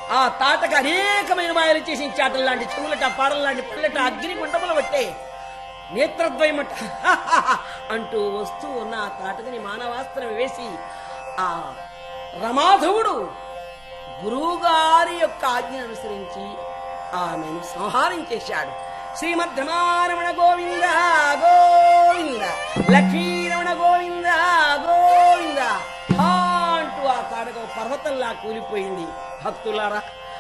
ఆ తాటకు అనేకమైన మాయలు చేసి చాటల లాంటి చెవులట పారల లాంటి పళ్ళట అగ్ని గుండములు పట్టే నేత్రద్వయమట అంటూ వస్తూ ఉన్న ఆ తాటకని మానవాస్త్రం వేసి ఆ రమాధవుడు గురువుగారి యొక్క ఆజ్ఞ అనుసరించి ఆమెను సంహారం చేశాడు శ్రీమద్ రమారమణ గోవింద గోవింద లక్ష్మీరమణ గోవింద గోవింద హా అంటూ ఆ తాటక పర్వతంలా కూలిపోయింది భక్తులారా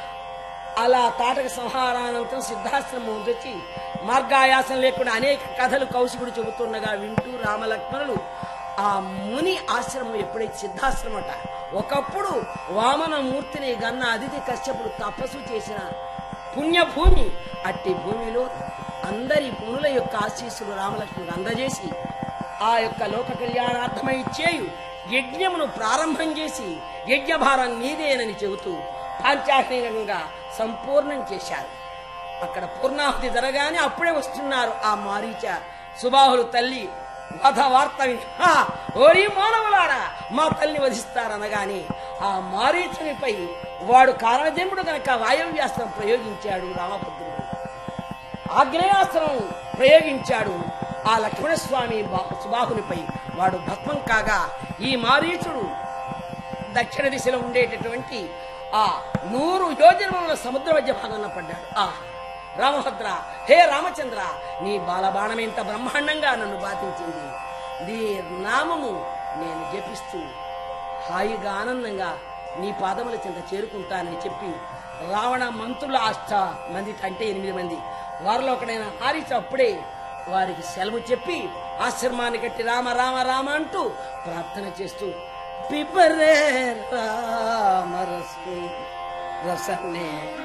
అలా తాటక సంహారానంతరం సిద్ధాశ్రమం వచ్చి మార్గాయాసం లేకుండా అనేక కథలు కౌశికుడు చెబుతుండగా వింటూ రామలక్ష్మణులు ఆ ముని ఆశ్రమం ఎప్పుడైతే సిద్ధాశ్రమట ఒకప్పుడు వామన మూర్తిని గన్న అతిథి కశ్యపుడు తపస్సు చేసిన పుణ్యభూమి అట్టి భూమిలో అందరి మునుల యొక్క ఆశీస్సులు రామలక్ష్మణుడు అందజేసి ఆ యొక్క లోక కళ్యాణార్థమై చేయు యజ్ఞమును ప్రారంభం చేసి యజ్ఞభారం నీదేనని చెబుతూ పాంచాహ్నికంగా సంపూర్ణం చేశారు అక్కడ పూర్ణాహుతి జరగానే అప్పుడే వస్తున్నారు ఆ మారీచ సుబాహులు తల్లి వధ వార్త విని, "హా, ఓరి మానవులారా మా తల్లిని వధిస్తారనగానే ఆ మారీచునిపై వాడు కారణజన్ముడు గనక వాయవ్యాస్త్రం ప్రయోగించాడు రామభద్రుడు ఆగ్నేయాస్త్రం ప్రయోగించాడు ఆ లక్ష్మణస్వామి బా- సుబాహునిపై వాడు భస్మం కాగా ఈ మారీచుడు దక్షిణ దిశలో ఉండేటటువంటి ఆ నూరు యోజనముల సముద్ర మధ్య భాగంలో పడ్డాడు ఆ రామభద్ర హే రామచంద్ర నీ బాలబాణం ఇంత బ్రహ్మాండంగా నన్ను బాధించింది నీ నామము నేను జపిస్తూ హాయిగా ఆనందంగా నీ పాదముల చింత చేరుకుంటానని చెప్పి రావణ మంత్రుల అష్ట మంది అంటే ఎనిమిది మంది వారిలో ఒకడైన హారిచ అప్పుడే వారికి సెలవు చెప్పి ఆశ్రమాన్ని కట్టి రామ రామ రామ అంటూ ప్రార్థన చేస్తూ పిపరే రామరసు రసనే